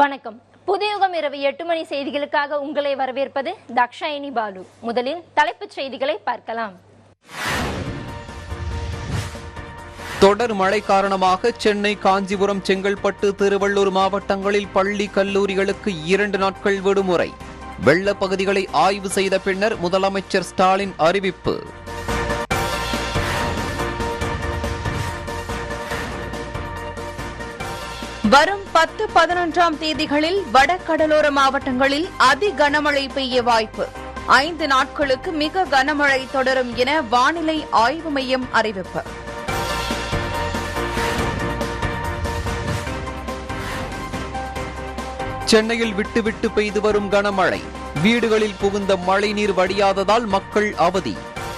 வணக்கம் புதியுகம் இரவு எட்டு மணி செய்திகளுக்காக உங்களை வரவேற்பது தக்ஷாயினி பாலு முதலில் தலைப்புச் செய்திகளை பார்க்கலாம் தொடர் மழை காரணமாக சென்னை காஞ்சிபுரம் செங்கல்பட்டு திருவள்ளூர் மாவட்டங்களில் பள்ளி கல்லூரிகளுக்கு இரண்டு நாட்கள் விடுமுறை வெள்ள பகுதிகளை ஆய்வு செய்த பின்னர் முதலமைச்சர் ஸ்டாலின் அறிவிப்பு வரும் பத்து பதினொன்றாம் தேதிகளில் வடகடலோர மாவட்டங்களில் அதி கனமழை பெய்ய வாய்ப்பு ஐந்து நாட்களுக்கு மிக கனமழை தொடரும் என வானிலை ஆய்வு மையம் அறிவிப்பு சென்னையில் விட்டுவிட்டு பெய்து வரும் கனமழை வீடுகளில் புகுந்த மழைநீர் வடியாததால் மக்கள் அவதி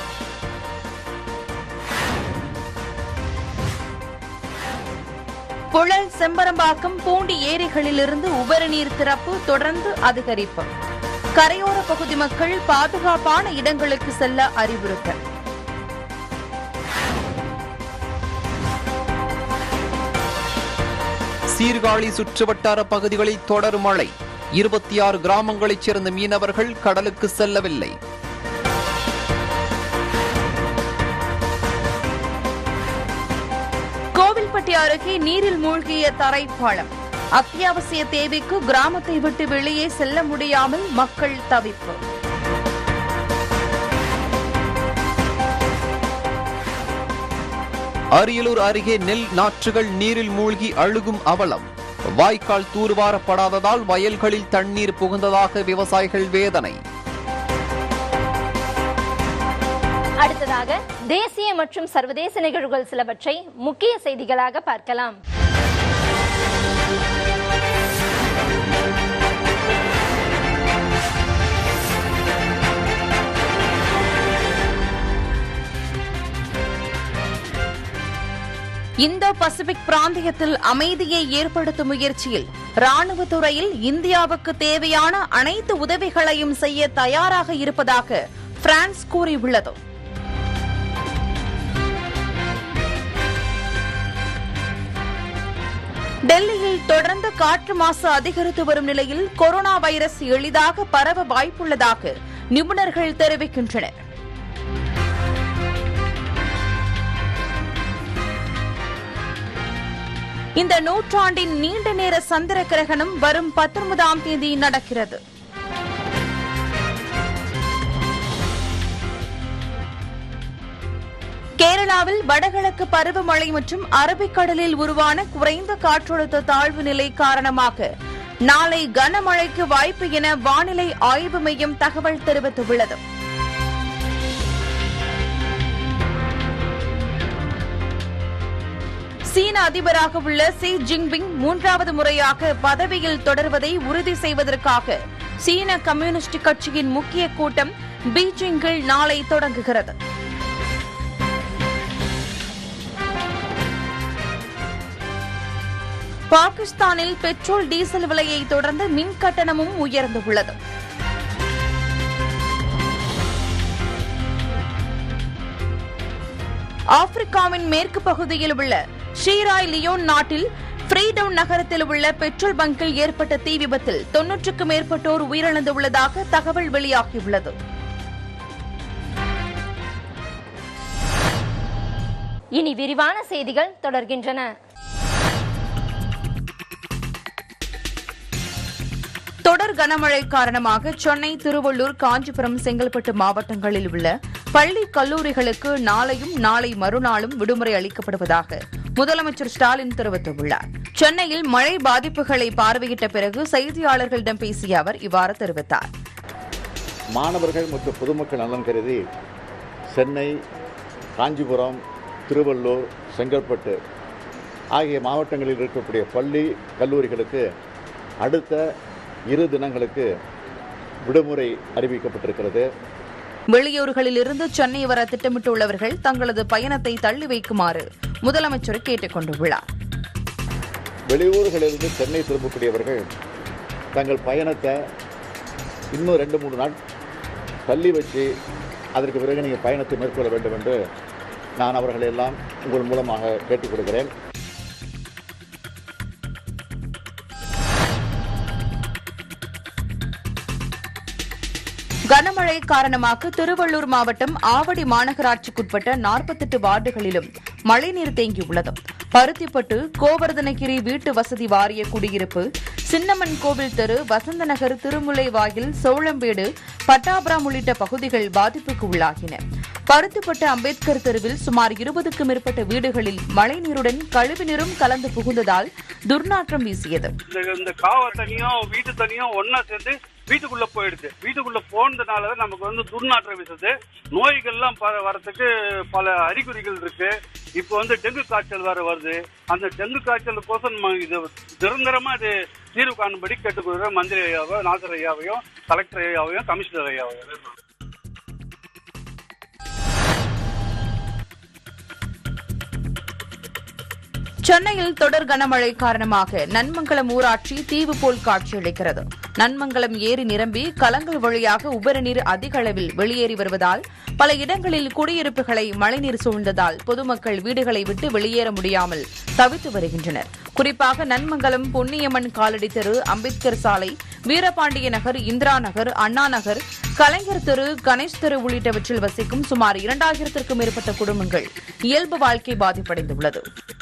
புழல் செம்பரம்பாக்கம் பூண்டி ஏரிகளிலிருந்து உபரி நீர் திறப்பு தொடர்ந்து அதிகரிப்பு கரையோர பகுதி மக்கள் பாதுகாப்பான இடங்களுக்கு செல்ல அறிவுறுத்தல் சீர்காழி சுற்றுவட்டார பகுதிகளில் தொடர் மழை இருபத்தி ஆறு கிராமங்களைச் சேர்ந்த மீனவர்கள் கடலுக்கு செல்லவில்லை கோவில்பட்டி அருகே நீரில் மூழ்கிய தரைப்பாலம் அத்தியாவசிய தேவைக்கு கிராமத்தை விட்டு வெளியே செல்ல முடியாமல் மக்கள் தவிப்பு அரியலூர் அருகே நெல் நாற்றுகள் நீரில் மூழ்கி அழுகும் அவலம் வாய்க்கால் தூர்வாரப்படாததால் வயல்களில் தண்ணீர் புகுந்ததாக விவசாயிகள் வேதனை அடுத்ததாக தேசிய மற்றும் சர்வதேச நிகழ்வுகள் சிலவற்றை முக்கிய செய்திகளாக பார்க்கலாம் இந்தோ பசிபிக் பிராந்தியத்தில் அமைதியை ஏற்படுத்தும் முயற்சியில் ராணுவ துறையில் இந்தியாவுக்கு தேவையான அனைத்து உதவிகளையும் செய்ய தயாராக இருப்பதாக பிரான்ஸ் கூறியுள்ளது டெல்லியில் தொடர்ந்து காற்று மாசு அதிகரித்து வரும் நிலையில் கொரோனா வைரஸ் எளிதாக பரவ வாய்ப்புள்ளதாக நிபுணர்கள் தெரிவிக்கின்றனர் இந்த நூற்றாண்டின் நீண்ட நேர சந்திர கிரகணம் வரும் பத்தொன்பதாம் தேதி நடக்கிறது கேரளாவில் வடகிழக்கு பருவமழை மற்றும் அரபிக்கடலில் உருவான குறைந்த காற்றழுத்த தாழ்வு நிலை காரணமாக நாளை கனமழைக்கு வாய்ப்பு என வானிலை ஆய்வு மையம் தகவல் தெரிவித்துள்ளது சீன அதிபராக உள்ள சி ஜின்பிங் மூன்றாவது முறையாக பதவியில் தொடர்வதை உறுதி செய்வதற்காக சீன கம்யூனிஸ்ட் கட்சியின் முக்கிய கூட்டம் பீஜிங்கில் நாளை தொடங்குகிறது பாகிஸ்தானில் பெட்ரோல் டீசல் விலையை தொடர்ந்து மின் கட்டணமும் உயர்ந்துள்ளது ஆப்பிரிக்காவின் மேற்கு பகுதியில் உள்ள ஷீராய் லியோன் நாட்டில் ஃப்ரீடவுன் நகரத்தில் உள்ள பெட்ரோல் பங்கில் ஏற்பட்ட தீ விபத்தில் தொன்னூற்றுக்கும் மேற்பட்டோர் உயிரிழந்துள்ளதாக தகவல் வெளியாகியுள்ளது இனி விரிவான செய்திகள் தொடர்கின்றன தொடர் கனமழை காரணமாக சென்னை திருவள்ளூர் காஞ்சிபுரம் செங்கல்பட்டு மாவட்டங்களில் உள்ள பள்ளி கல்லூரிகளுக்கு நாளையும் நாளை மறுநாளும் விடுமுறை அளிக்கப்படுவதாக முதலமைச்சர் ஸ்டாலின் தெரிவித்துள்ளார் சென்னையில் மழை பாதிப்புகளை பார்வையிட்ட பிறகு செய்தியாளர்களிடம் பேசிய அவர் இவ்வாறு தெரிவித்தார் மாணவர்கள் மற்றும் பொதுமக்கள் நலன் கருதி சென்னை காஞ்சிபுரம் திருவள்ளூர் செங்கல்பட்டு ஆகிய மாவட்டங்களில் இருக்கக்கூடிய பள்ளி கல்லூரிகளுக்கு அடுத்த இரு தினங்களுக்கு விடுமுறை அறிவிக்கப்பட்டிருக்கிறது வெளியூர்களிலிருந்து சென்னை வர திட்டமிட்டுள்ளவர்கள் தங்களது பயணத்தை தள்ளி வைக்குமாறு முதலமைச்சர் கேட்டுக் கொண்டுள்ளார் வெளியூர்களிலிருந்து சென்னை திரும்பக்கூடியவர்கள் தங்கள் பயணத்தை இன்னும் ரெண்டு மூணு நாள் தள்ளி வச்சு அதற்கு பிறகு நீங்கள் பயணத்தை மேற்கொள்ள வேண்டும் என்று நான் அவர்களை எல்லாம் உங்கள் மூலமாக கேட்டுக் கொடுக்கிறேன் கனமழை காரணமாக திருவள்ளூர் மாவட்டம் ஆவடி மாநகராட்சிக்குட்பட்ட நாற்பத்தெட்டு வார்டுகளிலும் மழைநீர் தேங்கியுள்ளது பருத்திப்பட்டு கோவர்தனகிரி வீட்டு வசதி வாரிய குடியிருப்பு சின்னம்மன் கோவில் தெரு வசந்த நகர் திருமுல்லைவாயில் சோளம்பேடு பட்டாபுரம் உள்ளிட்ட பகுதிகள் பாதிப்புக்கு உள்ளாகின பருத்திப்பட்டு அம்பேத்கர் தெருவில் சுமார் இருபதுக்கும் மேற்பட்ட வீடுகளில் மழைநீருடன் கழிவுநீரும் கலந்து புகுந்ததால் துர்நாற்றம் வீசியது இந்த இந்த காவ தண்ணியும் வீட்டு தண்ணியும் ஒண்ணா சேர்ந்து வீட்டுக்குள்ள போயிடுது வீட்டுக்குள்ள போனதுனால தான் நமக்கு வந்து துர்நாற்றம் வீசுது நோய்கள்லாம் ப- வரதுக்கு பல அறிகுறிகள் இருக்கு இப்போ வந்து டெங்கு காய்ச்சல் வேற வருது அந்த டெங்கு காய்ச்சலுக்கோசம் நம்ம இது நிரந்தரமா இது தீர்வு காணும்படி கேட்டுக்கொள்கிறேன் மந்திரி ஐயாவோ நாசர் ஐயாவையும் கலெக்டர் ஐயாவையும் கமிஷனர் ஐயாவையும் சென்னையில் தொடர் கனமழை காரணமாக நன்மங்கலம் ஊராட்சி தீவு போல் காட்சியளிக்கிறது நன்மங்கலம் ஏரி நிரம்பி கலங்கள் வழியாக உபரிநீர் அதிக அளவில் வெளியேறி வருவதால் பல இடங்களில் குடியிருப்புகளை மழைநீர் சூழ்ந்ததால் பொதுமக்கள் வீடுகளை விட்டு வெளியேற முடியாமல் தவித்து வருகின்றனர் குறிப்பாக நன்மங்கலம் பொன்னியம்மன் காலடி தெரு அம்பேத்கர் சாலை வீரபாண்டிய நகர் இந்திரா நகர் அண்ணா நகர் கலைஞர் தெரு கணேஷ் தெரு உள்ளிட்டவற்றில் வசிக்கும் சுமார் இரண்டாயிரத்திற்கும் மேற்பட்ட குடும்பங்கள் இயல்பு வாழ்க்கை பாதிப்படைந்துள்ளது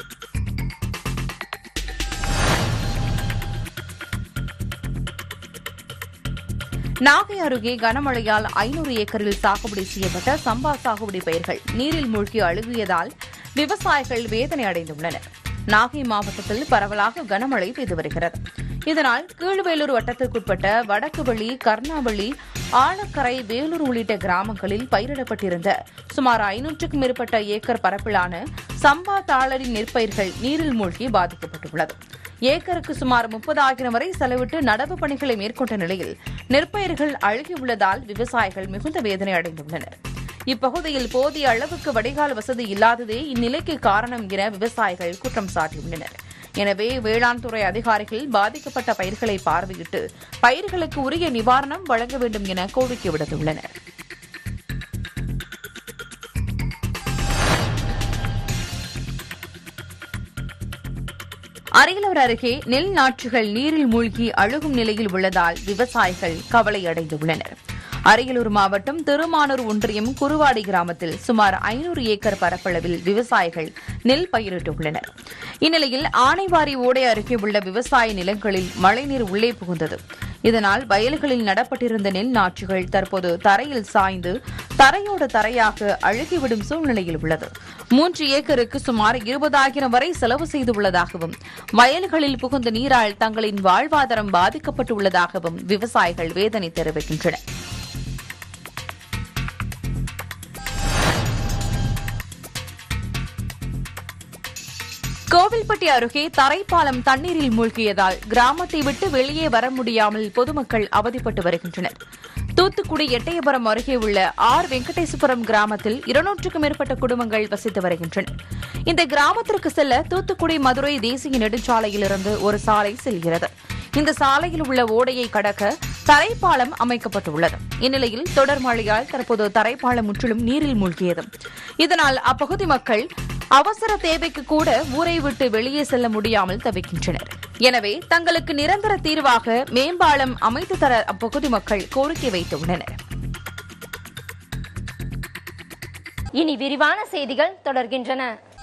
நாகை அருகே கனமழையால் ஐநூறு ஏக்கரில் சாகுபடி செய்யப்பட்ட சம்பா சாகுபடி பயிர்கள் நீரில் மூழ்கி அழுகியதால் விவசாயிகள் வேதனை அடைந்துள்ளனர் நாகை மாவட்டத்தில் பரவலாக கனமழை பெய்து வருகிறது இதனால் கீழ்வேலூர் வட்டத்திற்குட்பட்ட வடக்குவள்ளி கர்ணாவள்ளி ஆழக்கரை வேலூர் உள்ளிட்ட கிராமங்களில் பயிரிடப்பட்டிருந்த சுமார் ஐநூற்றுக்கும் மேற்பட்ட ஏக்கர் பரப்பிலான சம்பா தாளரி நெற்பயிர்கள் நீரில் மூழ்கி பாதிக்கப்பட்டுள்ளது ஏக்கருக்கு சுமார் முப்பதாயிரம் வரை செலவிட்டு நடவு பணிகளை மேற்கொண்ட நிலையில் நெற்பயிர்கள் அழுகியுள்ளதால் விவசாயிகள் மிகுந்த வேதனை அடைந்துள்ளனர் இப்பகுதியில் போதிய அளவுக்கு வடிகால் வசதி இல்லாததே இந்நிலைக்கு காரணம் என விவசாயிகள் குற்றம் சாட்டியுள்ளனர் எனவே வேளாண் துறை அதிகாரிகள் பாதிக்கப்பட்ட பயிர்களை பார்வையிட்டு பயிர்களுக்கு உரிய நிவாரணம் வழங்க வேண்டும் என கோரிக்கை விடுத்துள்ளனர் அரியலூர் அருகே நெல் நாற்றுகள் நீரில் மூழ்கி அழுகும் நிலையில் உள்ளதால் விவசாயிகள் கவலை அடைந்துள்ளனர் அரியலூர் மாவட்டம் திருமானூர் ஒன்றியம் குருவாடி கிராமத்தில் சுமார் ஐநூறு ஏக்கர் பரப்பளவில் விவசாயிகள் நெல் பயிரிட்டுள்ளனர் இந்நிலையில் ஆனைவாரி ஓடை அருகே உள்ள விவசாய நிலங்களில் மழைநீர் உள்ளே புகுந்தது இதனால் வயல்களில் நடப்பட்டிருந்த நெல் நாற்றுகள் தற்போது தரையில் சாய்ந்து தரையோடு தரையாக அழுகிவிடும் சூழ்நிலையில் உள்ளது மூன்று ஏக்கருக்கு சுமார் இருபதாயிரம் வரை செலவு செய்துள்ளதாகவும் வயல்களில் புகுந்த நீரால் தங்களின் வாழ்வாதாரம் பாதிக்கப்பட்டுள்ளதாகவும் விவசாயிகள் வேதனை தெரிவிக்கின்றனர் கோவில்பட்டி அருகே தரைப்பாலம் தண்ணீரில் மூழ்கியதால் கிராமத்தை விட்டு வெளியே வர முடியாமல் பொதுமக்கள் அவதிப்பட்டு வருகின்றனர் தூத்துக்குடி எட்டயபுரம் அருகே உள்ள ஆர் வெங்கடேசபுரம் கிராமத்தில் இருநூற்றுக்கும் மேற்பட்ட குடும்பங்கள் வசித்து வருகின்றன இந்த கிராமத்திற்கு செல்ல தூத்துக்குடி மதுரை தேசிய நெடுஞ்சாலையிலிருந்து ஒரு சாலை செல்கிறது இந்த சாலையில் உள்ள ஓடையை கடக்க தரைப்பாலம் அமைக்கப்பட்டுள்ளது இந்நிலையில் தொடர் மழையால் தற்போது தரைப்பாலம் முற்றிலும் நீரில் மூழ்கியது இதனால் அப்பகுதி மக்கள் அவசர தேவைக்கு கூட ஊரை விட்டு வெளியே செல்ல முடியாமல் தவிக்கின்றனர் எனவே தங்களுக்கு நிரந்தர தீர்வாக மேம்பாலம் அமைத்து தர அப்பகுதி மக்கள் கோரிக்கை வைத்துள்ளனர் இனி விரிவான செய்திகள் தொடர்கின்றன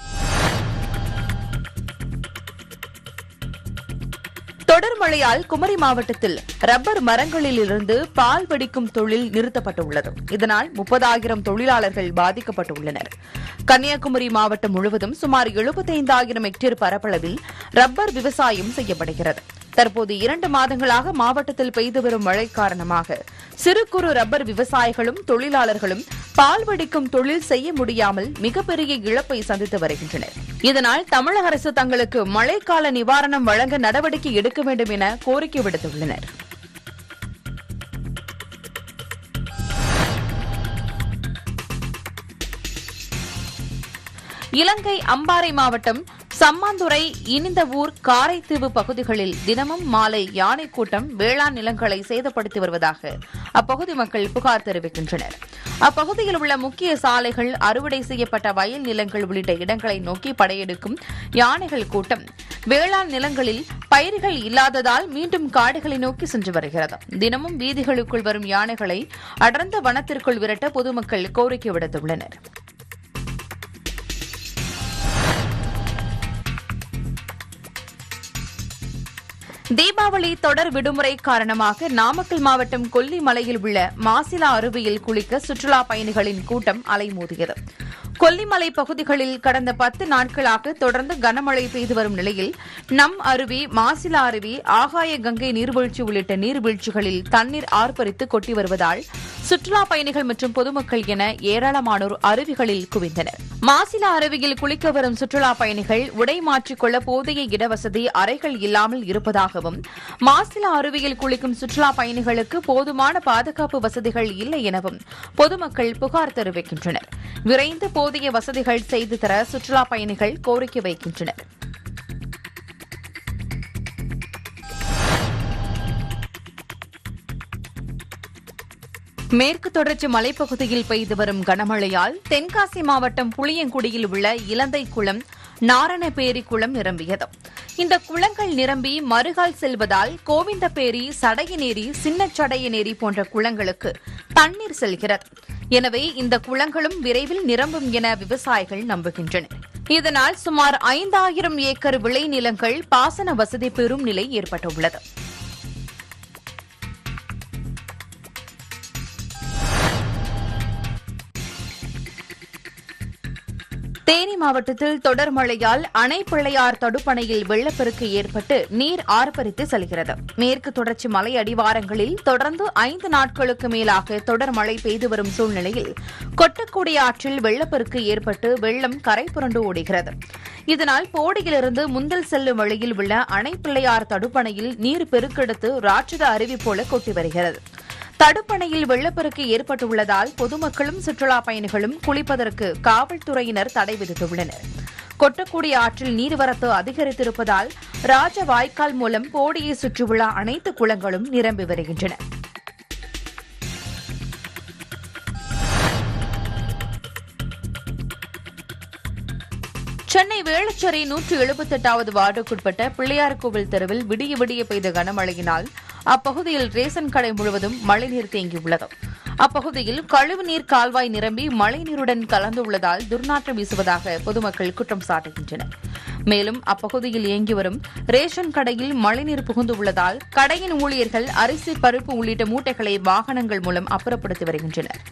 தொடர் மழையால் குமரி மாவட்டத்தில் ரப்பர் மரங்களிலிருந்து பால் வெடிக்கும் தொழில் நிறுத்தப்பட்டுள்ளது இதனால் முப்பதாயிரம் தொழிலாளர்கள் பாதிக்கப்பட்டுள்ளனர் கன்னியாகுமரி மாவட்டம் முழுவதும் சுமார் எழுபத்தைந்தாயிரம் ஹெக்டேர் பரப்பளவில் ரப்பர் விவசாயம் செய்யப்படுகிறது தற்போது இரண்டு மாதங்களாக மாவட்டத்தில் பெய்து வரும் மழை காரணமாக சிறு குறு ரப்பர் விவசாயிகளும் தொழிலாளர்களும் பால் வெடிக்கும் தொழில் செய்ய முடியாமல் மிகப்பெரிய இழப்பை சந்தித்து வருகின்றனர் இதனால் தமிழக அரசு தங்களுக்கு மழைக்கால நிவாரணம் வழங்க நடவடிக்கை எடுக்க வேண்டும் என கோரிக்கை விடுத்துள்ளனர் இலங்கை அம்பாறை மாவட்டம் சம்மாந்துறை இனிந்தவூர் காரைத்தீவு பகுதிகளில் தினமும் மாலை யானை கூட்டம் வேளாண் நிலங்களை சேதப்படுத்தி வருவதாக அப்பகுதி மக்கள் புகார் தெரிவிக்கின்றனர் அப்பகுதியில் உள்ள முக்கிய சாலைகள் அறுவடை செய்யப்பட்ட வயல் நிலங்கள் உள்ளிட்ட இடங்களை நோக்கி படையெடுக்கும் யானைகள் கூட்டம் வேளாண் நிலங்களில் பயிர்கள் இல்லாததால் மீண்டும் காடுகளை நோக்கி சென்று வருகிறது தினமும் வீதிகளுக்குள் வரும் யானைகளை அடர்ந்த வனத்திற்குள் விரட்ட பொதுமக்கள் கோரிக்கை விடுத்துள்ளனர் தீபாவளி தொடர் விடுமுறை காரணமாக நாமக்கல் மாவட்டம் கொல்லிமலையில் உள்ள மாசிலா அருவியில் குளிக்க சுற்றுலா பயணிகளின் கூட்டம் அலைமோதியது கொல்லிமலை பகுதிகளில் கடந்த பத்து நாட்களாக தொடர்ந்து கனமழை பெய்து வரும் நிலையில் நம் அருவி மாசிலா அருவி ஆகாய கங்கை நீர்வீழ்ச்சி உள்ளிட்ட நீர்வீழ்ச்சிகளில் தண்ணீர் ஆர்ப்பரித்து கொட்டி வருவதால் சுற்றுலா பயணிகள் மற்றும் பொதுமக்கள் என ஏராளமானோர் அருவிகளில் குவிந்தனர் மாசிலா அருவியில் குளிக்க வரும் சுற்றுலா பயணிகள் உடை மாற்றிக்கொள்ள போதிய இடவசதி அறைகள் இல்லாமல் இருப்பதாகவும் மாசிலா அருவியில் குளிக்கும் சுற்றுலா பயணிகளுக்கு போதுமான பாதுகாப்பு வசதிகள் இல்லை எனவும் பொதுமக்கள் புகார் தெரிவிக்கின்றனர் விரைந்து போதிய வசதிகள் செய்து தர சுற்றுலா பயணிகள் கோரிக்கை வைக்கின்றனர் மேற்கு தொடர்ச்சி மலைப்பகுதியில் பெய்து வரும் கனமழையால் தென்காசி மாவட்டம் புளியங்குடியில் உள்ள இலந்தை குளம் நாரணபேரி குளம் நிரம்பியது இந்த குளங்கள் நிரம்பி மறுகால் செல்வதால் கோவிந்தபேரி சடையநேரி சின்னச்சடையநேரி போன்ற குளங்களுக்கு தண்ணீர் செல்கிறது எனவே இந்த குளங்களும் விரைவில் நிரம்பும் என விவசாயிகள் நம்புகின்றனர் இதனால் சுமார் ஐந்தாயிரம் ஏக்கர் விளைநிலங்கள் பாசன வசதி பெறும் நிலை ஏற்பட்டுள்ளது தேனி மாவட்டத்தில் தொடர் மழையால் அணை பிள்ளையார் தடுப்பணையில் வெள்ளப்பெருக்கு ஏற்பட்டு நீர் ஆர்ப்பரித்து செல்கிறது மேற்கு தொடர்ச்சி மலை அடிவாரங்களில் தொடர்ந்து ஐந்து நாட்களுக்கு மேலாக தொடர் மழை பெய்து வரும் சூழ்நிலையில் கொட்டக்குடி ஆற்றில் வெள்ளப்பெருக்கு ஏற்பட்டு வெள்ளம் கரை புரண்டு ஓடுகிறது இதனால் போடியிலிருந்து முந்தல் செல்லும் வழியில் உள்ள அணை பிள்ளையார் தடுப்பணையில் நீர் பெருக்கெடுத்து ராட்சத அருவி போல கொட்டி வருகிறது தடுப்பணையில் வெள்ளப்பெருக்கு ஏற்பட்டுள்ளதால் பொதுமக்களும் சுற்றுலா பயணிகளும் குளிப்பதற்கு காவல்துறையினர் தடை விதித்துள்ளனர் கொட்டக்குடி ஆற்றில் நீர்வரத்து அதிகரித்திருப்பதால் ராஜ வாய்க்கால் மூலம் போடியை சுற்றியுள்ள அனைத்து குளங்களும் நிரம்பி வருகின்றன சென்னை வேளச்சேரி நூற்று எழுபத்தெட்டாவது வார்டுக்குட்பட்ட பிள்ளையார்கோவில் தெருவில் விடிய விடிய பெய்த கனமழையினால் அப்பகுதியில் ரேசன் கடை முழுவதும் மழைநீர் தேங்கியுள்ளது அப்பகுதியில் கழிவுநீர் கால்வாய் நிரம்பி மழைநீருடன் கலந்துள்ளதால் துர்நாற்றம் வீசுவதாக பொதுமக்கள் குற்றம் சாட்டுகின்றனர் மேலும் அப்பகுதியில் இயங்கி வரும் ரேஷன் கடையில் மழைநீர் புகுந்துள்ளதால் கடையின் ஊழியர்கள் அரிசி பருப்பு உள்ளிட்ட மூட்டைகளை வாகனங்கள் மூலம் அப்புறப்படுத்தி வருகின்றனர்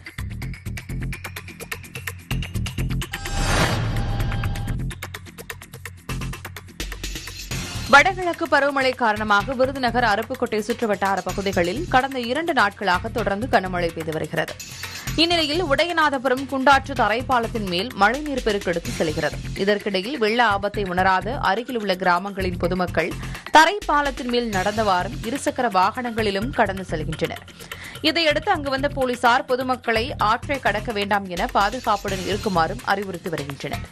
வடகிழக்கு பருவமழை காரணமாக விருதுநகர் அருப்புக்கோட்டை சுற்றுவட்டார பகுதிகளில் கடந்த இரண்டு நாட்களாக தொடர்ந்து கனமழை பெய்து வருகிறது இந்நிலையில் உடையநாதபுரம் குண்டாற்று தரைப்பாலத்தின் மேல் மழைநீர் பெருக்கெடுத்து செல்கிறது இதற்கிடையில் வெள்ள ஆபத்தை உணராத அருகில் உள்ள கிராமங்களின் பொதுமக்கள் தரைப்பாலத்தின் மேல் நடந்தவாறும் இருசக்கர வாகனங்களிலும் கடந்து செல்கின்றனர் இதையடுத்து அங்கு வந்த போலீசார் பொதுமக்களை ஆற்றை கடக்க வேண்டாம் என பாதுகாப்புடன் இருக்குமாறும் அறிவுறுத்தி வருகின்றனர்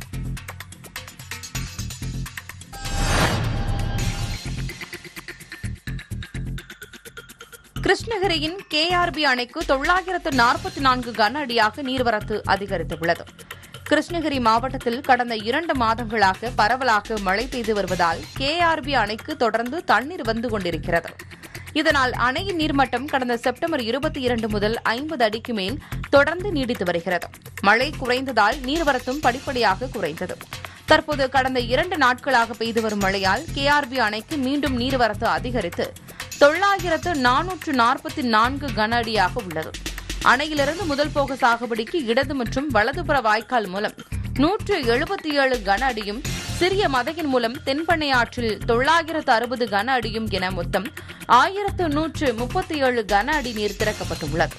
கிருஷ்ணகிரியின் கேஆர்பி அணைக்கு தொள்ளாயிரத்து நாற்பத்தி நான்கு கன அடியாக நீர்வரத்து அதிகரித்துள்ளது கிருஷ்ணகிரி மாவட்டத்தில் கடந்த இரண்டு மாதங்களாக பரவலாக மழை பெய்து வருவதால் கேஆர்பி அணைக்கு தொடர்ந்து தண்ணீர் வந்து கொண்டிருக்கிறது இதனால் அணையின் நீர்மட்டம் கடந்த செப்டம்பர் இருபத்தி இரண்டு முதல் ஐம்பது அடிக்கு மேல் தொடர்ந்து நீடித்து வருகிறது மழை குறைந்ததால் நீர்வரத்தும் படிப்படியாக குறைந்தது தற்போது கடந்த இரண்டு நாட்களாக பெய்து வரும் மழையால் கேஆர்பி அணைக்கு மீண்டும் நீர்வரத்து அதிகரித்து தொள்ளாயிரத்து நானூற்று நாற்பத்தி நான்கு கன அடியாக உள்ளது அணையிலிருந்து முதல் போக சாகுபடிக்கு இடது மற்றும் வலதுபுற வாய்க்கால் மூலம் நூற்று எழுபத்தி ஏழு கன அடியும் சிறிய மதையின் மூலம் தென்பெண்ணை ஆற்றில் தொள்ளாயிரத்து அறுபது கன அடியும் என மொத்தம் ஆயிரத்து நூற்று முப்பத்தி ஏழு கன அடி நீர் திறக்கப்பட்டுள்ளது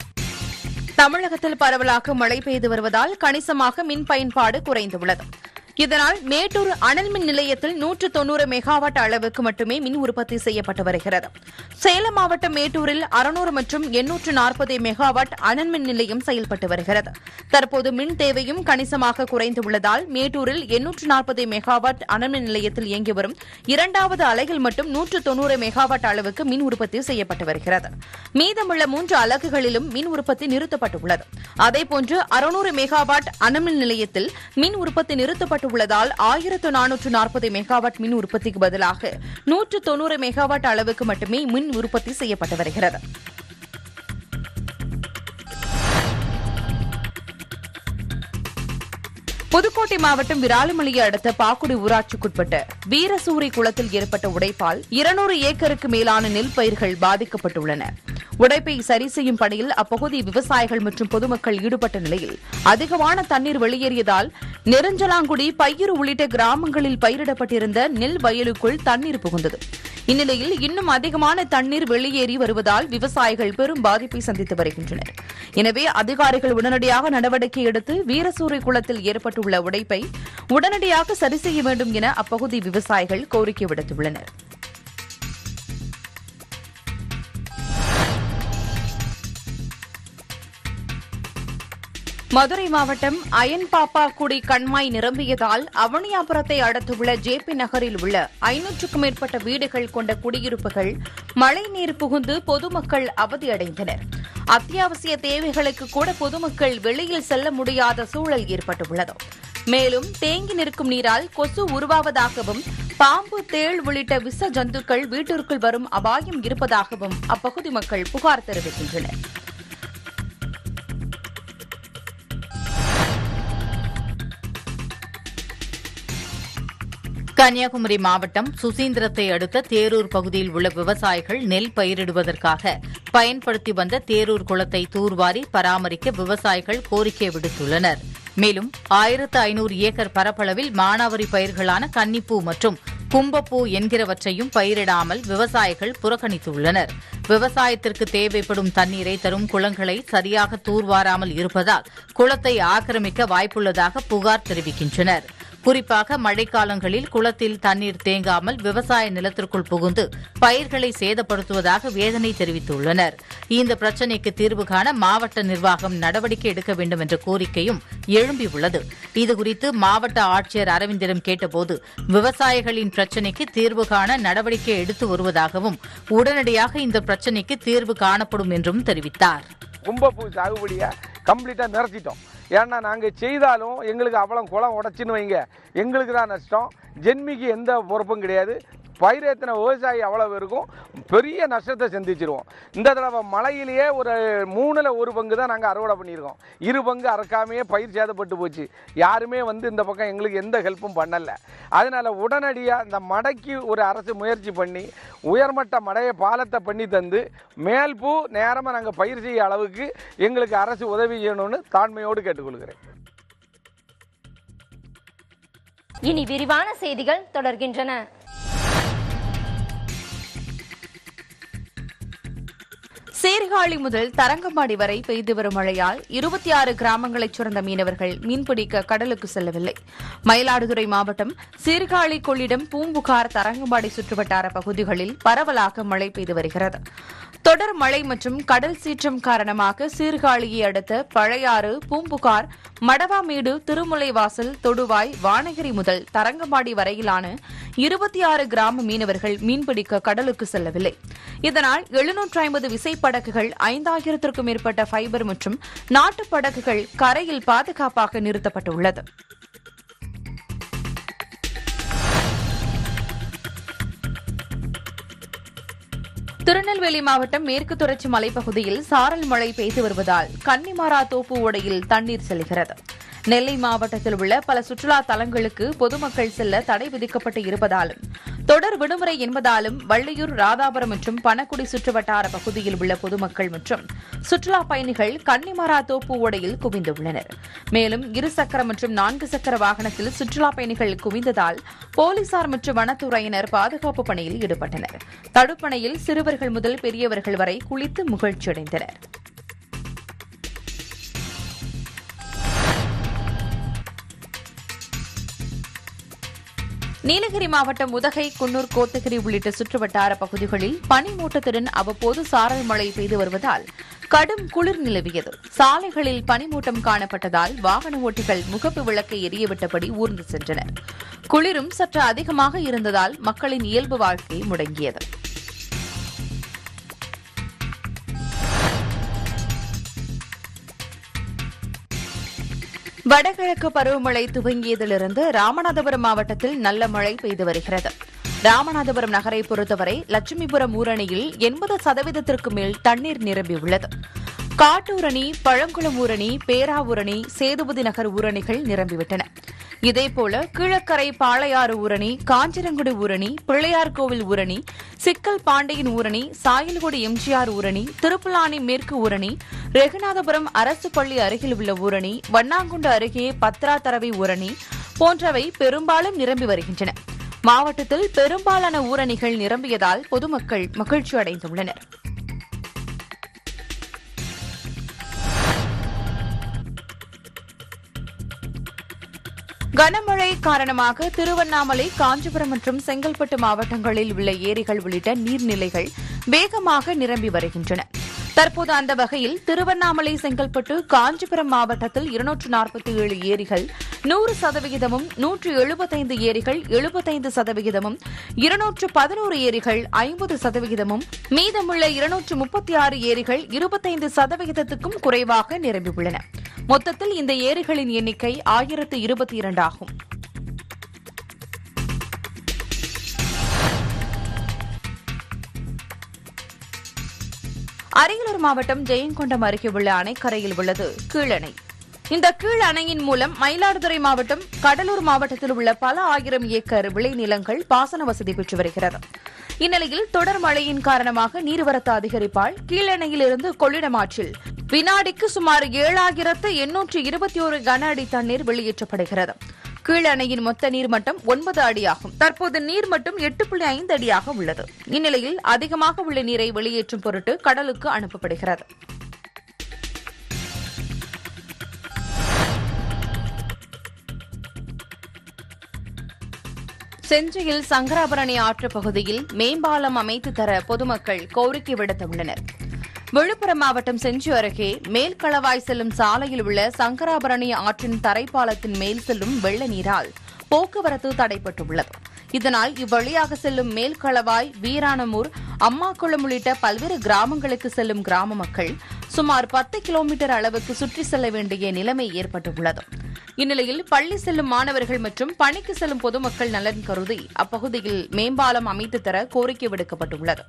தமிழகத்தில் பரவலாக மழை பெய்து வருவதால் கணிசமாக மின் பயன்பாடு குறைந்துள்ளது இதனால் மேட்டூர் அனல் மின் நிலையத்தில் நூற்று தொன்னூறு மெகாவாட் அளவுக்கு மட்டுமே மின் உற்பத்தி செய்யப்பட்டு வருகிறது சேலம் மாவட்டம் மேட்டூரில் அறுநூறு மற்றும் எண்ணூற்று நாற்பது மெகாவாட் அனல் மின் நிலையம் செயல்பட்டு வருகிறது தற்போது மின் தேவையும் கணிசமாக குறைந்துள்ளதால் மேட்டூரில் எண்ணூற்று நாற்பது மெகாவாட் அனல் மின் நிலையத்தில் இயங்கி வரும் இரண்டாவது அலையில் மட்டும் நூற்று தொன்னூறு மெகாவாட் அளவுக்கு மின் உற்பத்தி செய்யப்பட்டு வருகிறது மீதமுள்ள மூன்று அலகுகளிலும் மின் உற்பத்தி நிறுத்தப்பட்டுள்ளது அதேபோன்று அறுநூறு மெகாவாட் அனல்மின் நிலையத்தில் மின் உற்பத்தி நிறுத்தப்பட்டுள்ளதால் ஆயிரத்து நானூற்று நாற்பது மெகாவாட் மின் உற்பத்திக்கு பதிலாக நூற்று தொன்னூறு மெகாவாட் அளவுக்கு மட்டுமே மின் உற்பத்தி செய்யப்பட்டு வருகிறது புதுக்கோட்டை மாவட்டம் விராலிமலையை அடுத்த பாக்குடி ஊராட்சிக்குட்பட்ட வீரசூரி குளத்தில் ஏற்பட்ட உடைப்பால் இருநூறு ஏக்கருக்கு மேலான நெல் பயிர்கள் பாதிக்கப்பட்டுள்ளன உடைப்பை சரி செய்யும் பணியில் அப்பகுதி விவசாயிகள் மற்றும் பொதுமக்கள் ஈடுபட்ட நிலையில் அதிகமான தண்ணீர் வெளியேறியதால் நெருஞ்சலாங்குடி பையூர் உள்ளிட்ட கிராமங்களில் பயிரிடப்பட்டிருந்த நெல் வயலுக்குள் தண்ணீர் புகுந்தது இந்நிலையில் இன்னும் அதிகமான தண்ணீர் வெளியேறி வருவதால் விவசாயிகள் பெரும் பாதிப்பை சந்தித்து வருகின்றனர் எனவே அதிகாரிகள் உடனடியாக நடவடிக்கை எடுத்து வீரசூரை குளத்தில் ஏற்பட்டுள்ள உடைப்பை உடனடியாக சரி செய்ய வேண்டும் என அப்பகுதி விவசாயிகள் கோரிக்கை விடுத்துள்ளனர் மதுரை மாவட்டம் அயன்பாப்பாக்குடி கண்மாய் நிரம்பியதால் அவனியாபுரத்தை அடுத்துள்ள ஜேபி நகரில் உள்ள ஐநூற்றுக்கும் மேற்பட்ட வீடுகள் கொண்ட குடியிருப்புகள் மழைநீர் புகுந்து பொதுமக்கள் அவதியடைந்தனர் அத்தியாவசிய தேவைகளுக்கு கூட பொதுமக்கள் வெளியில் செல்ல முடியாத சூழல் ஏற்பட்டுள்ளது மேலும் தேங்கி நிற்கும் நீரால் கொசு உருவாவதாகவும் பாம்பு தேள் உள்ளிட்ட விஷ ஜந்துக்கள் வீட்டிற்குள் வரும் அபாயம் இருப்பதாகவும் அப்பகுதி மக்கள் புகார் தெரிவிக்கின்றனர் கன்னியாகுமரி மாவட்டம் சுசீந்திரத்தை அடுத்த தேரூர் பகுதியில் உள்ள விவசாயிகள் நெல் பயிரிடுவதற்காக பயன்படுத்தி வந்த தேரூர் குளத்தை தூர்வாரி பராமரிக்க விவசாயிகள் கோரிக்கை விடுத்துள்ளனர் மேலும் ஆயிரத்து ஐநூறு ஏக்கர் பரப்பளவில் மானாவரி பயிர்களான கன்னிப்பூ மற்றும் கும்பப்பூ என்கிறவற்றையும் பயிரிடாமல் விவசாயிகள் புறக்கணித்துள்ளனர் விவசாயத்திற்கு தேவைப்படும் தண்ணீரை தரும் குளங்களை சரியாக தூர்வாராமல் இருப்பதால் குளத்தை ஆக்கிரமிக்க வாய்ப்புள்ளதாக புகார் தெரிவிக்கின்றனர் குறிப்பாக மழைக்காலங்களில் குளத்தில் தண்ணீர் தேங்காமல் விவசாய நிலத்திற்குள் புகுந்து பயிர்களை சேதப்படுத்துவதாக வேதனை தெரிவித்துள்ளனர் இந்த பிரச்சினைக்கு தீர்வு காண மாவட்ட நிர்வாகம் நடவடிக்கை எடுக்க வேண்டும் என்ற கோரிக்கையும் எழும்பியுள்ளது இதுகுறித்து மாவட்ட ஆட்சியர் அரவிந்திடம் கேட்டபோது விவசாயிகளின் பிரச்சினைக்கு தீர்வு காண நடவடிக்கை எடுத்து வருவதாகவும் உடனடியாக இந்த பிரச்சினைக்கு தீர்வு காணப்படும் என்றும் தெரிவித்தார் கும்பப்பூ சாகுபடியை கம்ப்ளீட்டாக நிறுத்திட்டோம் ஏன்னா நாங்கள் செய்தாலும் எங்களுக்கு அவ்வளோ குளம் உடச்சின்னு வைங்க எங்களுக்கு தான் நஷ்டம் ஜென்மிக்கு எந்த பொறுப்பும் கிடையாது பயிரேத்தின விவசாயி அவ்வளவு இருக்கும் பெரிய நஷ்டத்தை சந்திச்சிருவோம் இந்த தடவை மழையிலேயே ஒரு மூணில் ஒரு பங்கு தான் நாங்கள் அறுவடை பண்ணியிருக்கோம் இரு பங்கு அறுக்காமையே பயிர் சேதப்பட்டு போச்சு யாருமே வந்து இந்த பக்கம் எங்களுக்கு எந்த ஹெல்ப்பும் பண்ணலை அதனால் உடனடியாக இந்த மடைக்கு ஒரு அரசு முயற்சி பண்ணி உயர்மட்ட மடையை பாலத்தை பண்ணி தந்து மேல்பூ நேரமாக நாங்கள் பயிர் செய்ய அளவுக்கு எங்களுக்கு அரசு உதவி செய்யணும்னு தாழ்மையோடு கேட்டுக்கொள்கிறேன் இனி விரிவான செய்திகள் தொடர்கின்றன சீர்காழி முதல் தரங்கம்பாடி வரை பெய்து வரும் மழையால் இருபத்தி ஆறு கிராமங்களைச் சேர்ந்த மீனவர்கள் மீன்பிடிக்க கடலுக்கு செல்லவில்லை மயிலாடுதுறை மாவட்டம் சீர்காழி கொள்ளிடம் பூம்புகார் தரங்கம்பாடி சுற்றுவட்டார பகுதிகளில் பரவலாக மழை பெய்து வருகிறது தொடர் மழை மற்றும் கடல் சீற்றம் காரணமாக சீர்காழியை அடுத்த பழையாறு பூம்புகார் மடவாமேடு திருமுலைவாசல் தொடுவாய் வானகிரி முதல் தரங்கம்பாடி வரையிலான இருபத்தி ஆறு கிராம மீனவர்கள் மீன்பிடிக்க கடலுக்கு செல்லவில்லை இதனால் எழுநூற்று ஐம்பது விசைப்படகுகள் ஐந்தாயிரத்திற்கும் மேற்பட்ட ஃபைபர் மற்றும் நாட்டுப் படகுகள் கரையில் பாதுகாப்பாக நிறுத்தப்பட்டுள்ளது திருநெல்வேலி மாவட்டம் மேற்கு தொடர்ச்சி மலைப்பகுதியில் சாரல் மழை பெய்து வருவதால் கன்னிமாரா தோப்பு ஓடையில் தண்ணீர் செல்கிறது நெல்லை மாவட்டத்தில் உள்ள பல சுற்றுலா தலங்களுக்கு பொதுமக்கள் செல்ல தடை விதிக்கப்பட்டு இருப்பதாலும் தொடர் விடுமுறை என்பதாலும் வள்ளியூர் ராதாபுரம் மற்றும் பணக்குடி சுற்றுவட்டார பகுதியில் உள்ள பொதுமக்கள் மற்றும் சுற்றுலா பயணிகள் கன்னிமாரா தோப்பு ஓடையில் குவிந்துள்ளனர் மேலும் இருசக்கர மற்றும் நான்கு சக்கர வாகனத்தில் சுற்றுலா பயணிகள் குவிந்ததால் போலீசார் மற்றும் வனத்துறையினர் பாதுகாப்பு பணியில் ஈடுபட்டனர் தடுப்பணையில் சிறுவர்கள் முதல் பெரியவர்கள் வரை குளித்து மகிழ்ச்சியடைந்தனர் நீலகிரி மாவட்டம் உதகை குன்னூர் கோத்தகிரி உள்ளிட்ட சுற்றுவட்டார பகுதிகளில் பனிமூட்டத்துடன் அவ்வப்போது சாரல் மழை பெய்து வருவதால் கடும் குளிர் நிலவியது சாலைகளில் பனிமூட்டம் காணப்பட்டதால் வாகன ஓட்டிகள் முகப்பு விளக்கை எரியவிட்டபடி ஊர்ந்து சென்றனர் குளிரும் சற்று அதிகமாக இருந்ததால் மக்களின் இயல்பு வாழ்க்கை முடங்கியது வடகிழக்கு பருவமழை துவங்கியதிலிருந்து ராமநாதபுரம் மாவட்டத்தில் நல்ல மழை பெய்து வருகிறது ராமநாதபுரம் நகரை பொறுத்தவரை லட்சுமிபுரம் ஊரணியில் எண்பது சதவீதத்திற்கு மேல் தண்ணீர் நிரம்பியுள்ளது காட்டூரணி பழங்குளம் ஊரணி பேராவூரணி சேதுபதி நகர் ஊரணிகள் நிரம்பிவிட்டன இதேபோல கீழக்கரை பாளையாறு ஊரணி காஞ்சிரங்குடி ஊரணி பிள்ளையார்கோவில் ஊரணி சிக்கல் பாண்டியன் ஊரணி சாயல்குடி எம்ஜிஆர் ஊரணி திருப்புலானி மேற்கு ஊரணி ரெகுநாதபுரம் அரசு பள்ளி அருகில் உள்ள ஊரணி வண்ணாங்குண்டு அருகே பத்ரா தரவை ஊரணி போன்றவை பெரும்பாலும் நிரம்பி வருகின்றன மாவட்டத்தில் பெரும்பாலான ஊரணிகள் நிரம்பியதால் பொதுமக்கள் மகிழ்ச்சி அடைந்துள்ளனர் கனமழை காரணமாக திருவண்ணாமலை காஞ்சிபுரம் மற்றும் செங்கல்பட்டு மாவட்டங்களில் உள்ள ஏரிகள் உள்ளிட்ட நீர்நிலைகள் வேகமாக நிரம்பி வருகின்றன தற்போது அந்த வகையில் திருவண்ணாமலை செங்கல்பட்டு காஞ்சிபுரம் மாவட்டத்தில் இருநூற்று நாற்பத்தி ஏழு ஏரிகள் நூறு சதவிகிதமும் நூற்று எழுபத்தைந்து ஏரிகள் எழுபத்தைந்து சதவிகிதமும் இருநூற்று பதினோரு ஏரிகள் ஐம்பது சதவிகிதமும் மீதமுள்ள இருநூற்று முப்பத்தி ஆறு ஏரிகள் இருபத்தைந்து சதவிகிதத்துக்கும் குறைவாக நிரம்பியுள்ளன மொத்தத்தில் இந்த ஏரிகளின் எண்ணிக்கை ஆயிரத்து இருபத்தி இரண்டு ஆகும் அரியலூர் மாவட்டம் ஜெயங்கொண்டம் அருகே உள்ள அணைக்கரையில் உள்ளது கீழணை இந்த கீழ் அணையின் மூலம் மயிலாடுதுறை மாவட்டம் கடலூர் மாவட்டத்தில் உள்ள பல ஆயிரம் ஏக்கர் விளைநிலங்கள் பாசன வசதி பெற்று வருகிறது இந்நிலையில் தொடர் மழையின் காரணமாக நீர்வரத்து அதிகரிப்பால் கீழணையிலிருந்து கொள்ளிடம் ஆற்றில் வினாடிக்கு சுமார் ஏழாயிரத்து எண்ணூற்று இருபத்தி ஒரு கன அடி தண்ணீர் வெளியேற்றப்படுகிறது கீழணையின் மொத்த நீர்மட்டம் ஒன்பது அடியாகும் தற்போது நீர்மட்டம் எட்டு புள்ளி ஐந்து அடியாக உள்ளது இந்நிலையில் அதிகமாக உள்ள நீரை வெளியேற்றும் பொருட்டு கடலுக்கு அனுப்பப்படுகிறது செஞ்சியில் சங்கராபரணி ஆற்று பகுதியில் மேம்பாலம் அமைத்து தர பொதுமக்கள் கோரிக்கை விடுத்துள்ளனர் விழுப்புரம் மாவட்டம் செஞ்சி அருகே மேல்களவாய் செல்லும் சாலையில் உள்ள சங்கராபரணி ஆற்றின் தரைப்பாலத்தின் மேல் செல்லும் வெள்ள நீரால் போக்குவரத்து தடைப்பட்டுள்ளது இதனால் இவ்வழியாக செல்லும் மேல்களவாய் வீராணமூர் அம்மாக்குளம் உள்ளிட்ட பல்வேறு கிராமங்களுக்கு செல்லும் கிராம மக்கள் சுமார் பத்து கிலோமீட்டர் அளவுக்கு சுற்றி செல்ல வேண்டிய நிலைமை ஏற்பட்டுள்ளது இந்நிலையில் பள்ளி செல்லும் மாணவர்கள் மற்றும் பணிக்கு செல்லும் பொதுமக்கள் நலன் கருதி அப்பகுதியில் மேம்பாலம் அமைத்து தர கோரிக்கை விடுக்கப்பட்டுள்ளது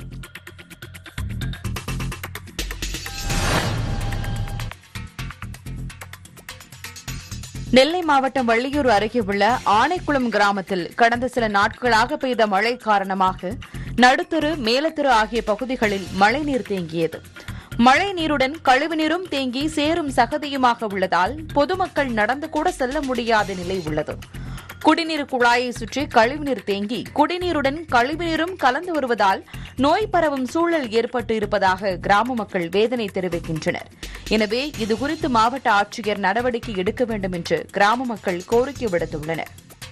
நெல்லை மாவட்டம் வள்ளியூர் அருகே உள்ள ஆனைக்குளம் கிராமத்தில் கடந்த சில நாட்களாக பெய்த மழை காரணமாக நடுத்தரு மேலத்தெரு ஆகிய பகுதிகளில் மழைநீர் தேங்கியது மழை நீருடன் கழிவுநீரும் தேங்கி சேரும் சகதியுமாக உள்ளதால் பொதுமக்கள் நடந்து கூட செல்ல முடியாத நிலை உள்ளது குடிநீர் குழாயை சுற்றி கழிவுநீர் தேங்கி குடிநீருடன் கழிவுநீரும் கலந்து வருவதால் நோய் பரவும் சூழல் ஏற்பட்டு இருப்பதாக கிராம மக்கள் வேதனை தெரிவிக்கின்றனர் எனவே இதுகுறித்து மாவட்ட ஆட்சியர் நடவடிக்கை எடுக்க வேண்டும் என்று கிராம மக்கள் கோரிக்கை விடுத்துள்ளனர்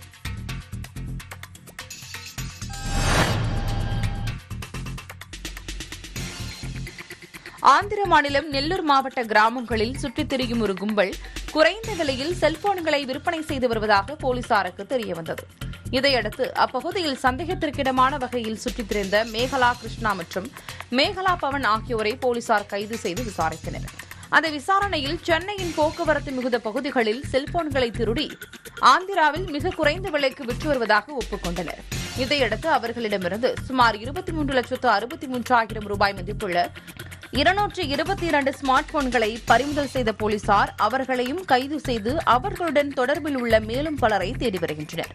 ஆந்திர மாநிலம் நெல்லூர் மாவட்ட கிராமங்களில் சுற்றித் திரியும் ஒரு கும்பல் குறைந்த விலையில் செல்போன்களை விற்பனை செய்து வருவதாக போலீசாருக்கு தெரியவந்தது இதையடுத்து அப்பகுதியில் சந்தேகத்திற்கிடமான வகையில் சுற்றித் திரிந்த மேகலா கிருஷ்ணா மற்றும் மேகலா பவன் ஆகியோரை போலீசார் கைது செய்து விசாரித்தனர் அந்த விசாரணையில் சென்னையின் போக்குவரத்து மிகுந்த பகுதிகளில் செல்போன்களை திருடி ஆந்திராவில் மிக குறைந்த விலைக்கு விற்று வருவதாக ஒப்புக்கொண்டனர் இதையடுத்து அவர்களிடமிருந்து சுமார் இருபத்தி மூன்று லட்சத்து அறுபத்தி மூன்றாயிரம் ரூபாய் மதிப்புள்ள இருநூற்று இருபத்தி இரண்டு ஸ்மார்ட் போன்களை பறிமுதல் செய்த போலீசார் அவர்களையும் கைது செய்து அவர்களுடன் தொடர்பில் உள்ள மேலும் பலரை தேடி வருகின்றனர்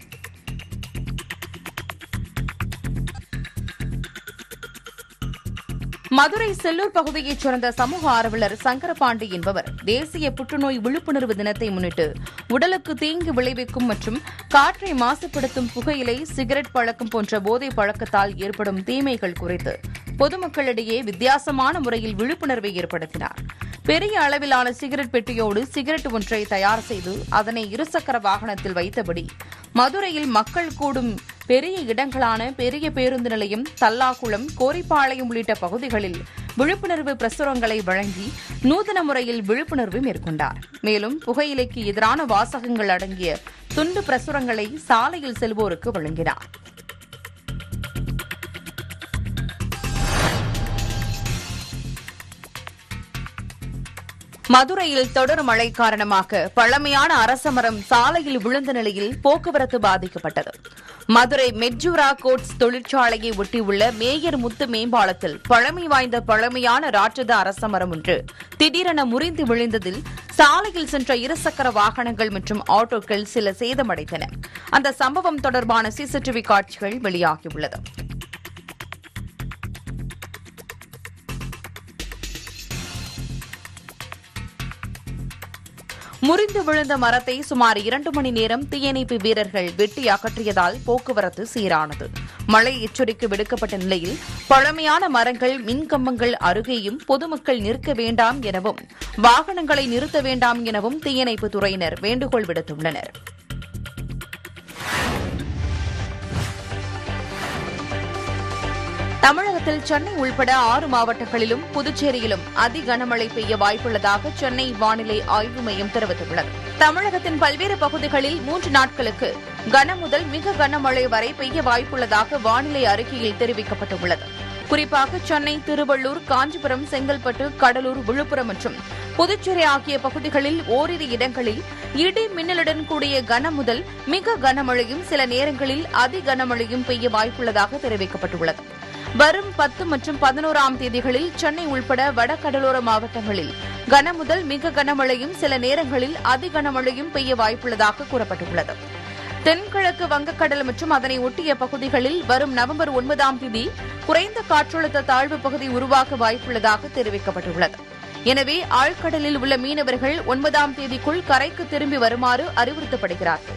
மதுரை செல்லூர் பகுதியைச் சேர்ந்த சமூக ஆர்வலர் சங்கரபாண்டி என்பவர் தேசிய புற்றுநோய் விழிப்புணர்வு தினத்தை முன்னிட்டு உடலுக்கு தீங்கு விளைவிக்கும் மற்றும் காற்றை மாசுபடுத்தும் புகையிலை சிகரெட் பழக்கம் போன்ற போதை பழக்கத்தால் ஏற்படும் தீமைகள் குறித்து பொதுமக்களிடையே வித்தியாசமான முறையில் விழிப்புணர்வை ஏற்படுத்தினார் பெரிய அளவிலான சிகரெட் பெட்டியோடு சிகரெட் ஒன்றை தயார் செய்து அதனை இருசக்கர வாகனத்தில் வைத்தபடி மதுரையில் மக்கள் கூடும் பெரிய இடங்களான பெரிய பேருந்து நிலையம் தல்லாக்குளம் கோரிப்பாளையம் உள்ளிட்ட பகுதிகளில் விழிப்புணர்வு பிரசுரங்களை வழங்கி நூதன முறையில் விழிப்புணர்வு மேற்கொண்டார் மேலும் புகையிலைக்கு எதிரான வாசகங்கள் அடங்கிய துண்டு பிரசுரங்களை சாலையில் செல்வோருக்கு வழங்கினார் மதுரையில் தொடர் மழை காரணமாக பழமையான அரசமரம் சாலையில் விழுந்த நிலையில் போக்குவரத்து பாதிக்கப்பட்டது மதுரை மெட்ஜூரா கோட்ஸ் தொழிற்சாலையை ஒட்டியுள்ள மேயர் முத்து மேம்பாலத்தில் பழமை வாய்ந்த பழமையான ராட்சத அரசமரம் ஒன்று திடீரென முறிந்து விழுந்ததில் சாலையில் சென்ற இருசக்கர வாகனங்கள் மற்றும் ஆட்டோக்கள் சில சேதமடைந்தன அந்த சம்பவம் தொடர்பான சிசிடிவி காட்சிகள் வெளியாகியுள்ளது முறிந்து விழுந்த மரத்தை சுமார் இரண்டு மணி நேரம் தீயணைப்பு வீரர்கள் வெட்டி அகற்றியதால் போக்குவரத்து சீரானது மழை எச்சரிக்கை விடுக்கப்பட்ட நிலையில் பழமையான மரங்கள் மின்கம்பங்கள் அருகேயும் பொதுமக்கள் நிற்க வேண்டாம் எனவும் வாகனங்களை நிறுத்த வேண்டாம் எனவும் தீயணைப்பு துறையினர் வேண்டுகோள் விடுத்துள்ளனர் தமிழகத்தில் சென்னை உள்பட ஆறு மாவட்டங்களிலும் புதுச்சேரியிலும் அதி கனமழை பெய்ய வாய்ப்புள்ளதாக சென்னை வானிலை ஆய்வு மையம் தெரிவித்துள்ளது தமிழகத்தின் பல்வேறு பகுதிகளில் மூன்று நாட்களுக்கு கன முதல் மிக கனமழை வரை பெய்ய வாய்ப்புள்ளதாக வானிலை அறிக்கையில் தெரிவிக்கப்பட்டுள்ளது குறிப்பாக சென்னை திருவள்ளூர் காஞ்சிபுரம் செங்கல்பட்டு கடலூர் விழுப்புரம் மற்றும் புதுச்சேரி ஆகிய பகுதிகளில் ஓரிரு இடங்களில் இடி மின்னலுடன் கூடிய கன முதல் மிக கனமழையும் சில நேரங்களில் அதி கனமழையும் பெய்ய வாய்ப்புள்ளதாக தெரிவிக்கப்பட்டுள்ளது வரும் பத்து மற்றும் பதினோராம் தேதிகளில் சென்னை உள்பட வடகடலோர மாவட்டங்களில் கன முதல் மிக கனமழையும் சில நேரங்களில் அதி கனமழையும் பெய்ய வாய்ப்புள்ளதாக கூறப்பட்டுள்ளது தென்கிழக்கு வங்கக்கடல் மற்றும் அதனை ஒட்டிய பகுதிகளில் வரும் நவம்பர் ஒன்பதாம் தேதி குறைந்த காற்றழுத்த தாழ்வு பகுதி உருவாக வாய்ப்புள்ளதாக தெரிவிக்கப்பட்டுள்ளது எனவே ஆழ்கடலில் உள்ள மீனவர்கள் ஒன்பதாம் தேதிக்குள் கரைக்கு திரும்பி வருமாறு அறிவுறுத்தப்படுகிறார்கள்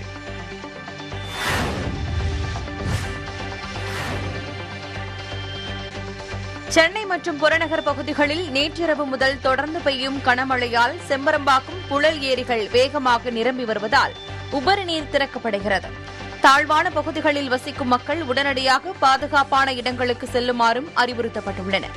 சென்னை மற்றும் புறநகர் பகுதிகளில் நேற்றிரவு முதல் தொடர்ந்து பெய்யும் கனமழையால் செம்பரம்பாக்கம் புழல் ஏரிகள் வேகமாக நிரம்பி வருவதால் உபரி நீர் திறக்கப்படுகிறது தாழ்வான பகுதிகளில் வசிக்கும் மக்கள் உடனடியாக பாதுகாப்பான இடங்களுக்கு செல்லுமாறும் அறிவுறுத்தப்பட்டுள்ளனர்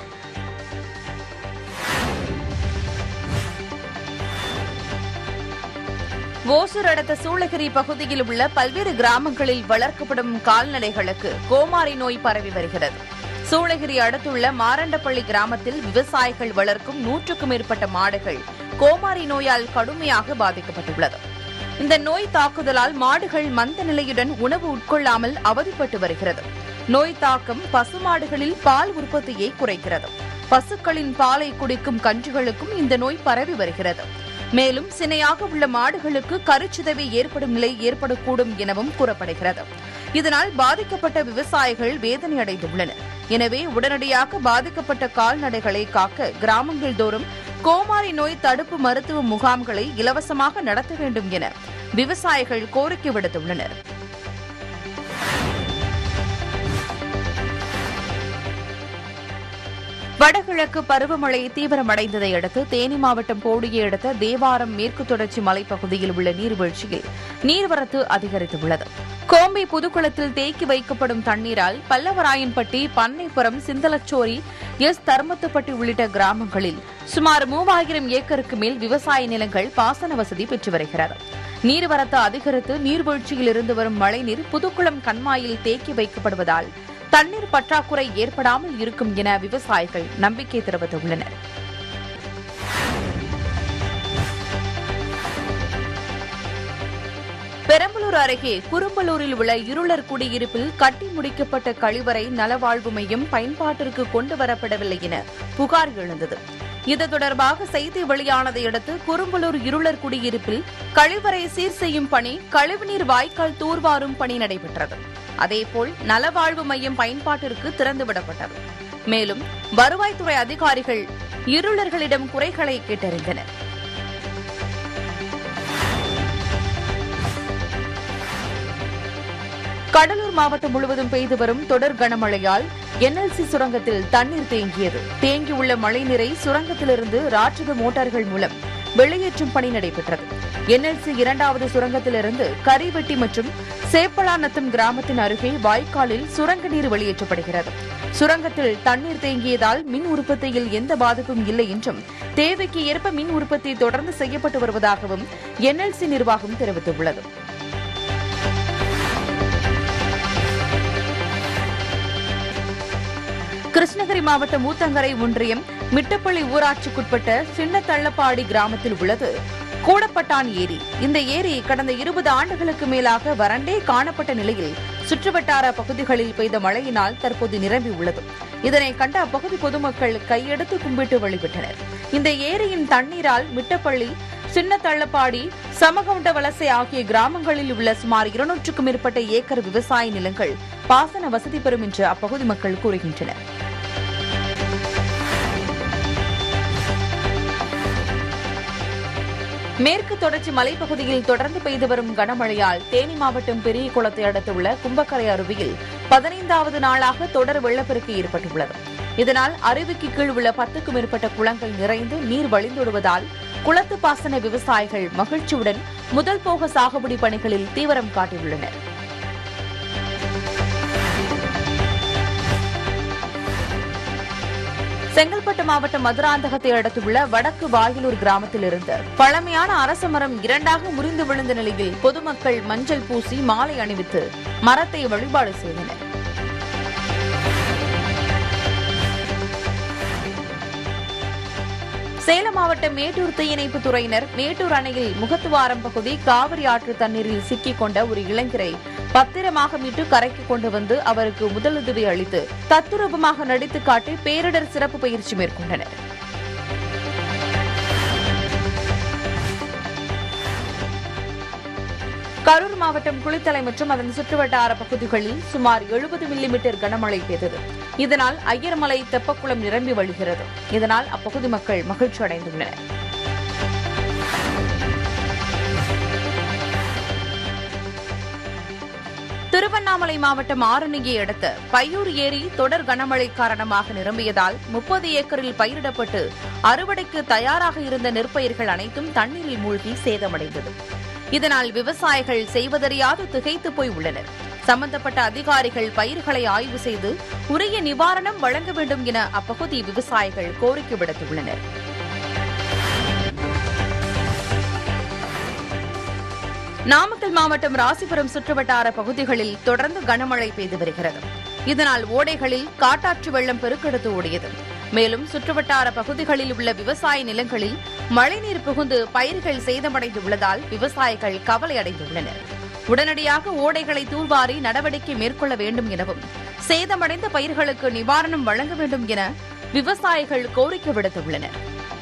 ஓசூர் அடுத்த சூளகிரி பகுதியில் உள்ள பல்வேறு கிராமங்களில் வளர்க்கப்படும் கால்நடைகளுக்கு கோமாரி நோய் பரவி வருகிறது சூளகிரி அடுத்துள்ள மாரண்டப்பள்ளி கிராமத்தில் விவசாயிகள் வளர்க்கும் நூற்றுக்கும் மேற்பட்ட மாடுகள் கோமாரி நோயால் கடுமையாக பாதிக்கப்பட்டுள்ளது இந்த நோய் தாக்குதலால் மாடுகள் மந்த நிலையுடன் உணவு உட்கொள்ளாமல் அவதிப்பட்டு வருகிறது நோய் தாக்கம் பசுமாடுகளில் பால் உற்பத்தியை குறைக்கிறது பசுக்களின் பாலை குடிக்கும் கன்றுகளுக்கும் இந்த நோய் பரவி வருகிறது மேலும் சினையாக உள்ள மாடுகளுக்கு கருச்சிதைவு ஏற்படும் நிலை ஏற்படக்கூடும் எனவும் கூறப்படுகிறது இதனால் பாதிக்கப்பட்ட விவசாயிகள் வேதனை அடைந்துள்ளனர் எனவே உடனடியாக பாதிக்கப்பட்ட கால்நடைகளை காக்க கிராமங்கள் தோறும் கோமாரி நோய் தடுப்பு மருத்துவ முகாம்களை இலவசமாக நடத்த வேண்டும் என விவசாயிகள் கோரிக்கை விடுத்துள்ளனர் வடகிழக்கு பருவமழை தீவிரமடைந்ததை அடுத்து தேனி மாவட்டம் போடியை அடுத்த தேவாரம் மேற்கு தொடர்ச்சி மலைப்பகுதியில் உள்ள நீர்வீழ்ச்சியில் நீர்வரத்து அதிகரித்துள்ளது கோம்பை புதுக்குளத்தில் தேக்கி வைக்கப்படும் தண்ணீரால் பல்லவராயன்பட்டி பண்ணைப்புறம் சிந்தலச்சோரி எஸ் தர்மத்துப்பட்டி உள்ளிட்ட கிராமங்களில் சுமார் மூவாயிரம் ஏக்கருக்கு மேல் விவசாய நிலங்கள் பாசன வசதி பெற்று வருகிறது நீர்வரத்து அதிகரித்து நீர்வீழ்ச்சியில் இருந்து வரும் மழைநீர் புதுக்குளம் கண்மாயில் தேக்கி வைக்கப்படுவதால் தண்ணீர் பற்றாக்குறை ஏற்படாமல் இருக்கும் என விவசாயிகள் நம்பிக்கை தெரிவித்துள்ளனர் பெரம்பலூர் அருகே குறும்பலூரில் உள்ள இருளர் குடியிருப்பில் கட்டி முடிக்கப்பட்ட கழிவறை நலவாழ்வு மையம் பயன்பாட்டிற்கு கொண்டு வரப்படவில்லை என புகார் எழுந்தது இது தொடர்பாக செய்தி வெளியானதை அடுத்து குறும்பலூர் இருளர் குடியிருப்பில் கழிவறை சீர் செய்யும் பணி கழிவுநீர் வாய்க்கால் தூர்வாரும் பணி நடைபெற்றது அதேபோல் நலவாழ்வு மையம் பயன்பாட்டிற்கு திறந்துவிடப்பட்டது மேலும் வருவாய்த்துறை அதிகாரிகள் இருளர்களிடம் குறைகளை கேட்டறிந்தனர் கடலூர் மாவட்டம் முழுவதும் பெய்து வரும் தொடர் கனமழையால் என்எல்சி சுரங்கத்தில் தண்ணீர் தேங்கியது தேங்கியுள்ள மழைநீரை சுரங்கத்திலிருந்து ராட்சத மோட்டார்கள் மூலம் வெளியேற்றும் பணி நடைபெற்றது என்எல்சி இரண்டாவது சுரங்கத்திலிருந்து கரிவெட்டி மற்றும் சேப்பலாநத்தம் கிராமத்தின் அருகே வாய்க்காலில் சுரங்க நீர் வெளியேற்றப்படுகிறது சுரங்கத்தில் தண்ணீர் தேங்கியதால் மின் உற்பத்தியில் எந்த பாதிப்பும் இல்லை என்றும் தேவைக்கு ஏற்ப மின் உற்பத்தி தொடர்ந்து செய்யப்பட்டு வருவதாகவும் என்எல்சி நிர்வாகம் தெரிவித்துள்ளது கிருஷ்ணகிரி மாவட்டம் ஊத்தங்கரை ஒன்றியம் மிட்டப்பள்ளி ஊராட்சிக்குட்பட்ட சின்ன தள்ளப்பாடி கிராமத்தில் உள்ளது கூடப்பட்டான் ஏரி இந்த ஏரி கடந்த இருபது ஆண்டுகளுக்கு மேலாக வறண்டே காணப்பட்ட நிலையில் சுற்றுவட்டார பகுதிகளில் பெய்த மழையினால் தற்போது நிரம்பி உள்ளது இதனை கண்ட அப்பகுதி பொதுமக்கள் கையெடுத்து கும்பிட்டு வழிபட்டனர் இந்த ஏரியின் தண்ணீரால் மிட்டப்பள்ளி சின்ன தள்ளப்பாடி சமகவுண்ட வலசை ஆகிய கிராமங்களில் உள்ள சுமார் இருநூற்றுக்கும் மேற்பட்ட ஏக்கர் விவசாய நிலங்கள் பாசன வசதி பெறும் என்று அப்பகுதி மக்கள் கூறுகின்றனர் மேற்கு தொடர்ச்சி மலைப்பகுதியில் தொடர்ந்து பெய்து வரும் கனமழையால் தேனி மாவட்டம் பெரிய குளத்தை அடுத்துள்ள கும்பக்கரை அருவியில் பதினைந்தாவது நாளாக தொடர் வெள்ளப்பெருக்கு ஏற்பட்டுள்ளது இதனால் அருவிக்கு கீழ் உள்ள பத்துக்கும் மேற்பட்ட குளங்கள் நிறைந்து நீர் வழிந்தோடுவதால் குளத்து பாசன விவசாயிகள் மகிழ்ச்சியுடன் முதல் போக சாகுபடி பணிகளில் தீவிரம் காட்டியுள்ளனர் செங்கல்பட்டு மாவட்டம் மதுராந்தகத்தை அடுத்துள்ள வடக்கு வாயிலூர் கிராமத்தில் இருந்து பழமையான அரச மரம் இரண்டாக முறிந்து விழுந்த நிலையில் பொதுமக்கள் மஞ்சள் பூசி மாலை அணிவித்து மரத்தை வழிபாடு செய்தனர் சேலம் மாவட்டம் மேட்டூர் தீயணைப்பு துறையினர் மேட்டூர் அணையில் முகத்துவாரம் பகுதி காவிரி ஆற்று தண்ணீரில் சிக்கிக் கொண்ட ஒரு இளைஞரை பத்திரமாக மீட்டு கரைக்கு கொண்டு வந்து அவருக்கு முதலுதவி அளித்து தத்துரூபமாக நடித்து காட்டி பேரிடர் சிறப்பு பயிற்சி மேற்கொண்டனர் கரூர் மாவட்டம் குளித்தலை மற்றும் அதன் சுற்றுவட்டார பகுதிகளில் சுமார் எழுபது மில்லிமீட்டர் கனமழை பெய்தது இதனால் ஐயர்மலை தெப்பக்குளம் நிரம்பி வழிகிறது இதனால் அப்பகுதி மக்கள் மகிழ்ச்சி அடைந்துள்ளனர் திருவண்ணாமலை மாவட்டம் ஆரணியை அடுத்த பையூர் ஏரி தொடர் கனமழை காரணமாக நிரம்பியதால் முப்பது ஏக்கரில் பயிரிடப்பட்டு அறுவடைக்கு தயாராக இருந்த நெற்பயிர்கள் அனைத்தும் தண்ணீரில் மூழ்கி சேதமடைந்தது இதனால் விவசாயிகள் செய்வதறியாது திகைத்து போய் உள்ளனர் சம்பந்தப்பட்ட அதிகாரிகள் பயிர்களை ஆய்வு செய்து உரிய நிவாரணம் வழங்க வேண்டும் என அப்பகுதி விவசாயிகள் கோரிக்கை விடுத்துள்ளனர் நாமக்கல் மாவட்டம் ராசிபுரம் சுற்றுவட்டார பகுதிகளில் தொடர்ந்து கனமழை பெய்து வருகிறது இதனால் ஓடைகளில் காட்டாற்று வெள்ளம் பெருக்கெடுத்து ஓடியது மேலும் சுற்றுவட்டார பகுதிகளில் உள்ள விவசாய நிலங்களில் மழைநீர் புகுந்து பயிர்கள் சேதமடைந்துள்ளதால் விவசாயிகள் கவலை அடைந்துள்ளனர் உடனடியாக ஓடைகளை தூர்வாரி நடவடிக்கை மேற்கொள்ள வேண்டும் எனவும் சேதமடைந்த பயிர்களுக்கு நிவாரணம் வழங்க வேண்டும் என விவசாயிகள் கோரிக்கை விடுத்துள்ளனர்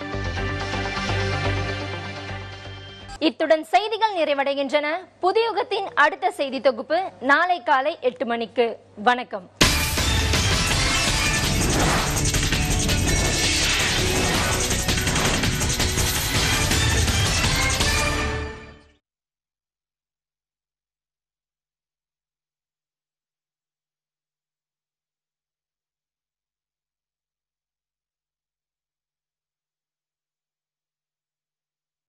இத்துடன் செய்திகள் நிறைவடைகின்றன புதியுகத்தின் அடுத்த செய்தி தொகுப்பு நாளை காலை எட்டு மணிக்கு வணக்கம்